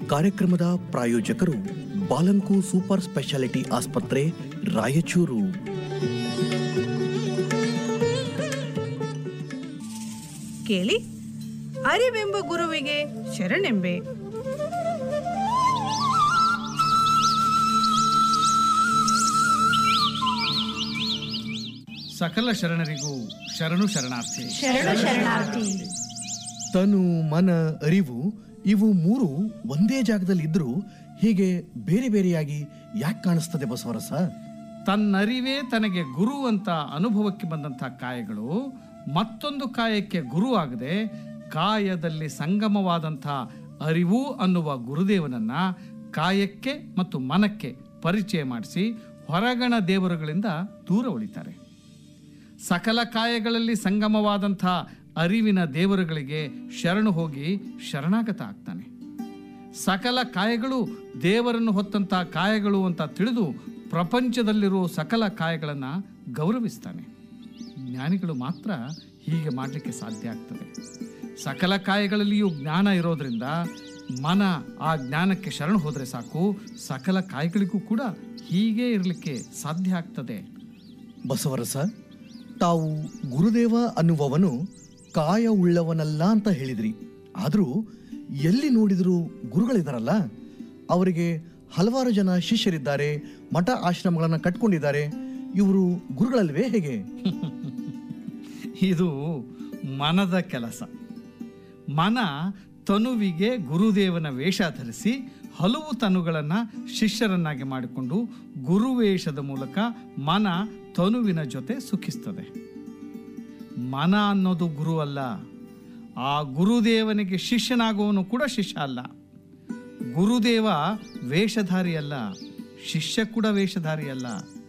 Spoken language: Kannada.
ಕಾರ್ಯಕ್ರಮದ ಪ್ರಾಯೋಜಕರು ಬಾಲಂಕು ಸೂಪರ್ ಸ್ಪೆಷಾಲಿಟಿ ಆಸ್ಪತ್ರೆ ರಾಯಚೂರು ಕೇಳಿ ಅರಿವೆಂಬ ಗುರುವಿಗೆ ಶರಣೆಂಬೆ ಸಕಲ ಶರಣರಿಗೂ ಶರಣು ಶರಣಾರ್ಥಿ ಶರಣ ಶರಣಾರ್ಥಿ ತನು ಮನ ಅರಿವು ಇವು ಮೂರು ಒಂದೇ ಜಾಗದಲ್ಲಿ ಇದ್ರೂ ಹೀಗೆ ಬೇರೆ ಬೇರೆಯಾಗಿ ಯಾಕೆ ಕಾಣಿಸ್ತದೆ ಬಸವರಸ ತನ್ನರಿವೇ ತನಗೆ ಗುರು ಅಂತ ಅನುಭವಕ್ಕೆ ಬಂದಂಥ ಕಾಯಗಳು ಮತ್ತೊಂದು ಕಾಯಕ್ಕೆ ಗುರು ಆಗದೆ ಕಾಯದಲ್ಲಿ ಸಂಗಮವಾದಂಥ ಅರಿವು ಅನ್ನುವ ಗುರುದೇವನನ್ನ ಕಾಯಕ್ಕೆ ಮತ್ತು ಮನಕ್ಕೆ ಪರಿಚಯ ಮಾಡಿಸಿ ಹೊರಗಣ ದೇವರುಗಳಿಂದ ದೂರ ಉಳಿತಾರೆ ಸಕಲ ಕಾಯಗಳಲ್ಲಿ ಸಂಗಮವಾದಂಥ ಅರಿವಿನ ದೇವರುಗಳಿಗೆ ಶರಣು ಹೋಗಿ ಶರಣಾಗತ ಆಗ್ತಾನೆ ಸಕಲ ಕಾಯಗಳು ದೇವರನ್ನು ಹೊತ್ತಂಥ ಕಾಯಗಳು ಅಂತ ತಿಳಿದು ಪ್ರಪಂಚದಲ್ಲಿರುವ ಸಕಲ ಕಾಯಗಳನ್ನು ಗೌರವಿಸ್ತಾನೆ ಜ್ಞಾನಿಗಳು ಮಾತ್ರ ಹೀಗೆ ಮಾಡಲಿಕ್ಕೆ ಸಾಧ್ಯ ಆಗ್ತದೆ ಸಕಲ ಕಾಯಗಳಲ್ಲಿಯೂ ಜ್ಞಾನ ಇರೋದ್ರಿಂದ ಮನ ಆ ಜ್ಞಾನಕ್ಕೆ ಶರಣು ಹೋದರೆ ಸಾಕು ಸಕಲ ಕಾಯಗಳಿಗೂ ಕೂಡ ಹೀಗೆ ಇರಲಿಕ್ಕೆ ಸಾಧ್ಯ ಆಗ್ತದೆ ಬಸವರಸ ತಾವು ಗುರುದೇವ ಅನ್ನುವವನು ಕಾಯ ಉಳ್ಳವನಲ್ಲ ಅಂತ ಹೇಳಿದ್ರಿ ಆದರೂ ಎಲ್ಲಿ ನೋಡಿದರೂ ಗುರುಗಳಿದಾರಲ್ಲ ಅವರಿಗೆ ಹಲವಾರು ಜನ ಶಿಷ್ಯರಿದ್ದಾರೆ ಮಠ ಆಶ್ರಮಗಳನ್ನು ಕಟ್ಕೊಂಡಿದ್ದಾರೆ ಇವರು ಗುರುಗಳಲ್ವೇ ಹೇಗೆ ಇದು ಮನದ ಕೆಲಸ ಮನ ತನುವಿಗೆ ಗುರುದೇವನ ವೇಷ ಧರಿಸಿ ಹಲವು ತನುಗಳನ್ನು ಶಿಷ್ಯರನ್ನಾಗಿ ಮಾಡಿಕೊಂಡು ಗುರುವೇಷದ ಮೂಲಕ ಮನ ತನುವಿನ ಜೊತೆ ಸುಖಿಸ್ತದೆ ಮನ ಅನ್ನೋದು ಗುರು ಅಲ್ಲ ಆ ಗುರುದೇವನಿಗೆ ಶಿಷ್ಯನಾಗುವವನು ಕೂಡ ಶಿಷ್ಯ ಅಲ್ಲ ಗುರುದೇವ ವೇಷಧಾರಿ ಅಲ್ಲ ಶಿಷ್ಯ ಕೂಡ ವೇಷಧಾರಿ ಅಲ್ಲ